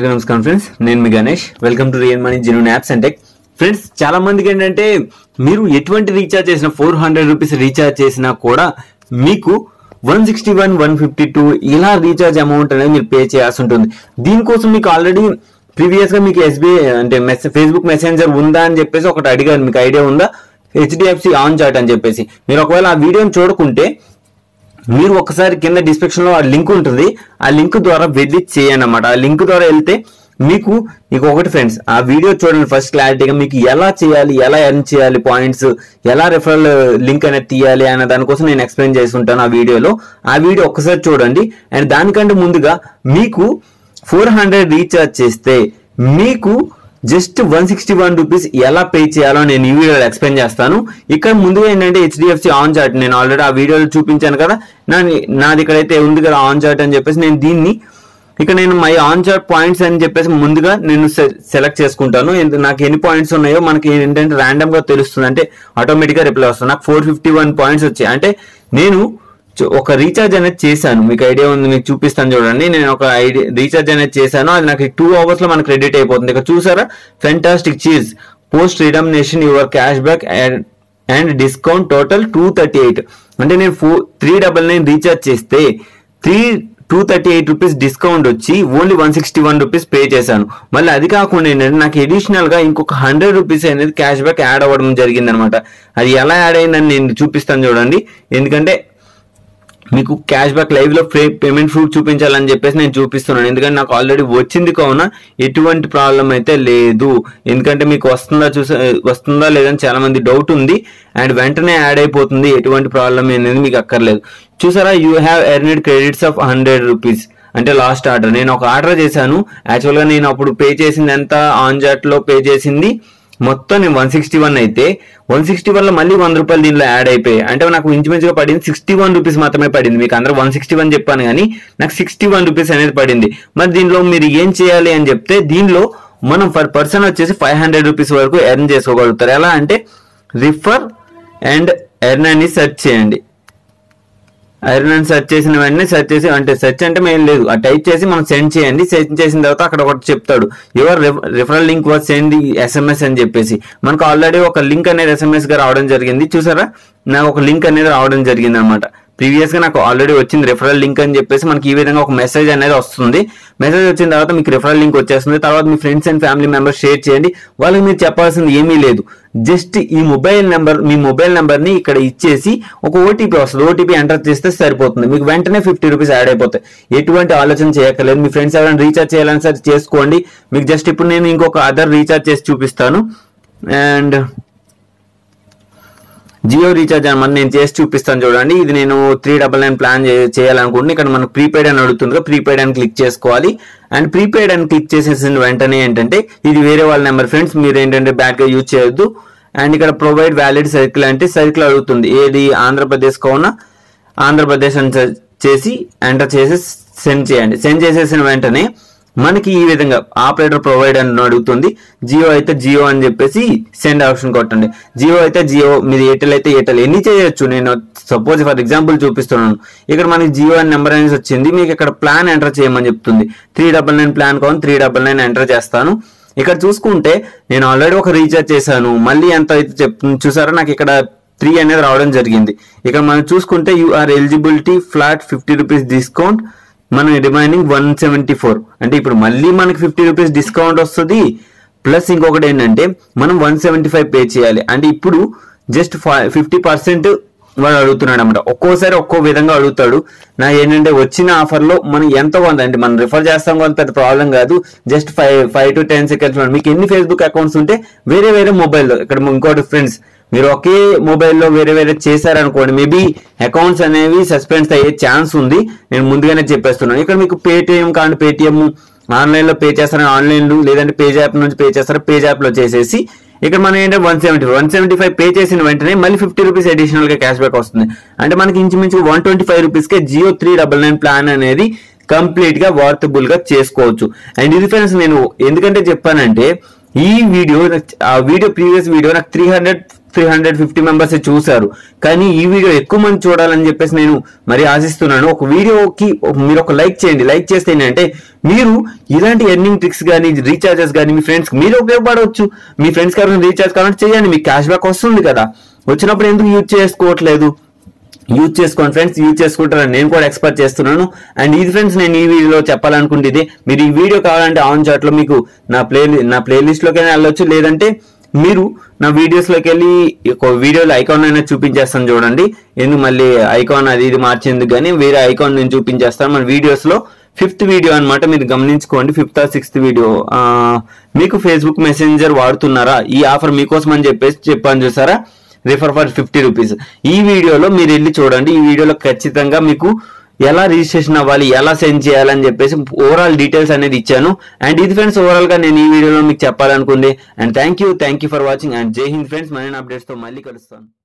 అందరికీ నమస్కారం ఫ్రెండ్స్ నేను మీ Ganesh welcome to real money genuine apps and tech friends చాలా మందికి ఏంటంటే మీరు ఎటువంటి రీఛార్జ్ చేసినా ఫోర్ హండ్రెడ్ రూపీస్ రీఛార్జ్ చేసినా కూడా మీకు one sixty one one fifty two ఇలా రీఛార్జ్ అమౌంట్ అనేది మీరు పే చేయాల్సి ఉంటుంది దీనికోసం మీకు ఆల్రెడీ ప్రీవియస్ గా మీకు ఎస్బీఐ అంటే మెస్ ఫేస్బుక్ మెసెంజర్ ఉందా అని చెప్పేసి ఒకటి అడిగారు మీకు ఐడియా ఉందా హెచ్డిఎఫ్సి ఆన్ చాట్ అని చెప్పేసి మీరు ఒకవేళ ఆ వీడియోని చూడకుంటే మీరు ఒకసారి కింద డిస్క్రిప్షన్ లో ఆ లింక్ ఉంటుంది ఆ లింక్ ద్వారా వెళ్ళి చేయండి అన్నమాట ఆ లింక్ ద్వారా వెళ్తే మీకు మీకు ఒకటి ఫ్రెండ్స్ ఆ వీడియో చూడండి ఫస్ట్ క్లారిటీగా మీకు ఎలా చేయాలి ఎలా ఎర్న్ చేయాలి పాయింట్స్ ఎలా రెఫరల్ లింక్ అనేది తీయాలి అనే దానికోసం నేను ఎక్స్ప్లెయిన్ చేసి ఉంటాను ఆ వీడియోలో ఆ వీడియో ఒక్కసారి చూడండి అండ్ దానికంటే ముందుగా మీకు ఫోర్ హండ్రెడ్ రీఛార్జ్ చేస్తే మీకు just one sixty one rupees ఎలా పే చేయాలో నేను ఈ వీడియోలో ఎక్స్ప్లెయిన్ చేస్తాను ఇక్కడ ముందుగా ఏంటంటే హెచ్డిఎఫ్సి ఆన్ చార్ట్ నేను ఆల్రెడీ ఆ వీడియోలో చూపించాను కదా నా నాది ఇక్కడైతే ఉంది కదా ఆన్ చార్ట్ అని చెప్పేసి నేను దీన్ని ఇక్కడ నేను మై ఆన్ చార్ట్ పాయింట్స్ అని చెప్పేసి ముందుగా నేను సెలెక్ట్ చేసుకుంటాను ఎందు- నాకు ఎన్ని పాయింట్స్ ఉన్నాయో మనకి ఏంటంటే ర్యాండమ్ గా తెలుస్తుంది అంటే ఆటోమేటిక్ గా రిప్లై వస్తుంది నాకు ఫోర్ ఫిఫ్టీ వన్ పాయింట్స్ వచ్చాయి అంటే నేను చు- ఒక రీఛార్జ్ అనేది చేశాను మీకు ఐడియా ఉంది మీకు చూపిస్తాను చూడండి నేను ఒక ఐడి రీఛార్జ్ అనేది చేశాను అది నాకు టూ అవర్స్ లో మనకు క్రెడిట్ అయిపోతుంది ఇక్కడ చూసారా fantastic cheese post redemption your cash back and discount total two thirty eight అంటే నేను four three double nine recharge చేస్తే three two thirty eight rupees discount వచ్చి only one sixty one rupees pay చేశాను మళ్ళీ అది కాకుండా ఏంటంటే నాకు ఎడిషనల్ గా ఇంకొక హండ్రెడ్ రూపీస్ అనేది క్యాష్ బ్యాక్ యాడ్ అవ్వడం జరిగింది అనమాట అది ఎలా యాడ్ అయిందని నేను చూపిస్తాను చూడండి ఎందుకంటే మీకు క్యాష్ బ్యాక్ లైవ్ లో పేమెంట్ ప్రూఫ్ చూపించాలని చెప్పేసి నేను చూపిస్తున్నాను ఎందుకంటే నాకు ఆల్రెడీ వచ్చింది కావున ఎటువంటి ప్రాబ్లం అయితే లేదు ఎందుకంటే మీకు వస్తుందా చూసా వస్తుందా లేదని చాలా మంది డౌట్ ఉంది అండ్ వెంటనే యాడ్ అయిపోతుంది ఎటువంటి ప్రాబ్లం అనేది మీకు అక్కర్లేదు చూసారా you have earned credits of hundred rupees అంటే లాస్ట్ ఆర్డర్ నేను ఒక ఆర్డర్ చేశాను యాక్చువల్గా నేను అప్పుడు పే చేసింది ఎంత ఆన్ జాట్ లో పే చేసింది మొత్తం నేను వన్ సిక్స్టీ వన్ అయితే వన్ సిక్స్టీ వన్ లో మళ్ళీ వంద రూపాయలు దీనిలో యాడ్ అయిపోయాయి అంటే నాకు ఇంచుమించుగా పడింది సిక్స్టీ వన్ రూపీస్ మాత్రమే పడింది మీకు అందరూ వన్ సిక్స్టీ వన్ చెప్పాను కానీ నాకు సిక్స్టీ వన్ రూపీస్ అనేది పడింది మరి దీనిలో మీరు ఏం చేయాలి అని చెప్తే దీనిలో మనం పర్ పర్సన్ వచ్చేసి ఫైవ్ హండ్రెడ్ రూపీస్ వరకు ఎర్న్ చేసుకోగలుగుతారు ఎలా అంటే రిఫర్ అండ్ ఎర్న్ అని సెర్చ్ చేయండి ఐరన్ అని సెర్చ్ చేసిన వెంటనే సెర్చ్ చేసి అంటే సెర్చ్ అంటే మేము లేదు ఆ టైప్ చేసి మనం సెండ్ చేయండి సెండ్ చేసిన తర్వాత అక్కడ ఒకటి చెప్తాడు your referral link was send SMS అని చెప్పేసి మనకు ఆల్రెడీ ఒక లింక్ అనేది ఎస్ఎంఎస్ గా రావడం జరిగింది చూసారా నాకు ఒక లింక్ అనేది రావడం జరిగింది అనమాట ప్రీవియస్ గా నాకు ఆల్రెడీ వచ్చింది రిఫరల్ లింక్ అని చెప్పేసి మనకి ఈ విధంగా ఒక మెసేజ్ అనేది వస్తుంది మెసేజ్ వచ్చిన తర్వాత మీకు రిఫరల్ లింక్ వచ్చేస్తుంది తర్వాత మీ friends and family members share చేయండి వాళ్ళకి మీరు చెప్పాల్సింది ఏమీ లేదు జస్ట్ ఈ మొబైల్ నెంబర్ మీ మొబైల్ నెంబర్ ని ఇక్కడ ఇచ్చేసి ఒక ఓటీపీ వస్తుంది ఓటీపీ ఎంటర్ చేస్తే సరిపోతుంది మీకు వెంటనే ఫిఫ్టీ రూపీస్ యాడ్ అయిపోతాయి ఎటువంటి ఆలోచన చేయక్కర్లేదు మీ ఫ్రెండ్స్ ఎవరైనా రీఛార్జ్ చేయాలని సరే చేసుకోండి మీకు జస్ట్ ఇప్పుడు నేను ఇంకొక అదర్ రీఛార్జ్ చేసి చూపిస్తాను అండ్ జియో రీఛార్జ్ అనమాట నేను చేసి చూపిస్తాను చూడండి ఇది నేను త్రీ డబల్ నైన్ ప్లాన్ చేయాలనుకుంటున్నాను ఇక్కడ మనకు ప్రీపెయిడ్ అని అడుగుతుంది ప్రీపెయిడ్ అని క్లిక్ చేసుకోవాలి అండ్ ప్రీపెయిడ్ అని క్లిక్ చేసేసిన వెంటనే ఏంటంటే ఇది వేరే వాళ్ళ నెంబర్ ఫ్రెండ్స్ మీరు ఏంటంటే బ్యాడ్ గా యూజ్ చేయొద్దు అండ్ ఇక్కడ ప్రొవైడ్ వ్యాలిడ్ సర్కిల్ అంటే సర్కిల్ అడుగుతుంది ఏది ఆంధ్రప్రదేశ్ కావున ఆంధ్రప్రదేశ్ అని సెర్చ్ చేసి ఎంటర్ చేసి సెండ్ చేయండి సెండ్ చేసేసిన వెంటనే మనకి ఈ విధంగా ఆపరేటర్ ప్రొవైడ్ అని అడుగుతుంది జియో అయితే జియో అని చెప్పేసి సెండ్ ఆప్షన్ కొట్టండి జియో అయితే జియో మీది ఎయిర్టెల్ అయితే ఎయిర్టెల్ ఎన్ని చేయొచ్చు నేను సపోజ్ ఫర్ ఎగ్జాంపుల్ చూపిస్తున్నాను ఇక్కడ మనకి జియో అని నెంబర్ అనేది వచ్చింది మీకు ఇక్కడ ప్లాన్ ఎంటర్ చేయమని చెప్తుంది త్రీ డబల్ నైన్ ప్లాన్ కావాలి త్రీ డబల్ నైన్ ఎంటర్ చేస్తాను ఇక్కడ చూసుకుంటే నేను ఆల్రెడీ ఒక రీఛార్జ్ చేశాను మళ్ళీ ఎంత అయితే చెప్తుంది చూసారా నాకు ఇక్కడ త్రీ అనేది రావడం జరిగింది ఇక్కడ మనం చూసుకుంటే your eligibility flat fifty rupees discount మన రిమైనింగ్ వన్ సెవెంటీ ఫోర్ అంటే ఇప్పుడు మళ్ళీ మనకి ఫిఫ్టీ రూపీస్ డిస్కౌంట్ వస్తుంది ప్లస్ ఇంకొకటి ఏంటంటే మనం వన్ సెవెంటీ ఫైవ్ పే చేయాలి అంటే ఇప్పుడు జస్ట్ ఫిఫ్టీ పర్సెంట్ వాడు అడుగుతున్నాడు అనమాట ఒక్కోసారి ఒక్కో విధంగా అడుగుతాడు నా ఏంటంటే వచ్చిన ఆఫర్ లో మనం ఎంత కొంత అంటే మనం రిఫర్ చేస్తాం కొంత పెద్ద ప్రాబ్లం కాదు just five five to ten seconds మీకు ఎన్ని ఫేస్బుక్ అకౌంట్స్ ఉంటే వేరే వేరే మొబైల్లో ఇక్కడ ఇంకోటి ఫ్రెండ్స్ మీరు ఒకే మొబైల్లో వేరే వేరే చేశారనుకోండి మేబీ అకౌంట్స్ అనేవి సస్పెండ్స్ అయ్యే ఛాన్స్ ఉంది నేను ముందుగానే చెప్పేస్తున్నాను ఇక్కడ మీకు పేటిఎం కానీ పేటిఎం ఆన్లైన్ లో పే చేస్తారని ఆన్లైన్ లేదంటే పేజ్ యాప్ నుంచి పే చేస్తారా పేజ్ యాప్ లో చేసేసి ఇక్కడ మనం ఏంటంటే one seventy one seventy five pay చేసిన వెంటనే మళ్ళీ ఫిఫ్టీ రూపీస్ అడిషనల్ గా క్యాష్ బ్యాక్ వస్తుంది అంటే మనకి ఇంచుమించు వన్ ట్వంటీ ఫైవ్ రూపీస్ కే Jio three double nine plan అనేది కంప్లీట్ గా వర్తబుల్ గా చేసుకోవచ్చు అండ్ ఇది ఫ్రెండ్స్ నేను ఎందుకంటే చెప్పానంటే ఈ వీడియో ఆ వీడియో ప్రీవియస్ వీడియో నాకు three hundred three hundred fifty members చూశారు కానీ ఈ వీడియో ఎక్కువ మంది చూడాలని చెప్పేసి నేను మరి ఆశిస్తున్నాను ఒక వీడియోకి మీరు ఒక లైక్ చేయండి లైక్ చేస్తే ఏంటంటే మీరు ఇలాంటి ఎర్నింగ్ ట్రిక్స్ కానీ రీఛార్జెస్ కానీ మీ ఫ్రెండ్స్ మీరు ఉపయోగపడవచ్చు మీ ఫ్రెండ్స్ కానీ రీఛార్జ్ కావాలంటే చేయండి మీకు క్యాష్ బ్యాక్ వస్తుంది కదా వచ్చినప్పుడు ఎందుకు యూజ్ చేసుకోవట్లేదు యూజ్ చేసుకోండి ఫ్రెండ్స్ యూజ్ చేసుకుంటారని నేను కూడా ఎక్స్పెక్ట్ చేస్తున్నాను అండ్ ఇది ఫ్రెండ్స్ నేను ఈ వీడియోలో చెప్పాలనుకుంటే ఇది మీరు ఈ వీడియో కావాలంటే ఆన్ చాట్ లో మీకు నా ప్లే నా ప్లేలిస్ట్ లోకి వెళ్ళొచ్చు లేదంటే మీరు నా వీడియోస్ లోకి వెళ్ళి ఒక వీడియోలో ఐకాన్ అయినా చూపించేస్తాను చూడండి ఎందుకు మళ్ళీ ఐకాన్ అది ఇది మార్చేందుకు కానీ వేరే ఐకాన్ నేను చూపించేస్తాను మన వీడియోస్ లో ఫిఫ్త్ వీడియో అన్నమాట మీరు గమనించుకోండి ఫిఫ్త్ ఆర్ సిక్స్త్ వీడియో మీకు ఫేస్బుక్ మెసెంజర్ వాడుతున్నారా ఈ ఆఫర్ మీకోసం అని చెప్పేసి చెప్పాను చూసారా రిఫర్ ఫర్ ఫిఫ్టీ రూపీస్ ఈ వీడియోలో మీరు వెళ్ళి చూడండి ఈ వీడియోలో ఖచ్చితంగా మీకు ఎలా రిజిస్ట్రేషన్ అవ్వాలి ఎలా సెండ్ చేయాలని చెప్పేసి ఓవరాల్ డీటెయిల్స్ అనేది ఇచ్చాను అండ్ ఇది ఫ్రెండ్స్ ఓవరాల్ గా నేను ఈ వీడియోలో మీకు చెప్పాలనుకుంది and thank you thank you for watching and Jai Hind friends మరిన్ని అప్డేట్స్ తో మళ్ళీ కలుస్తాను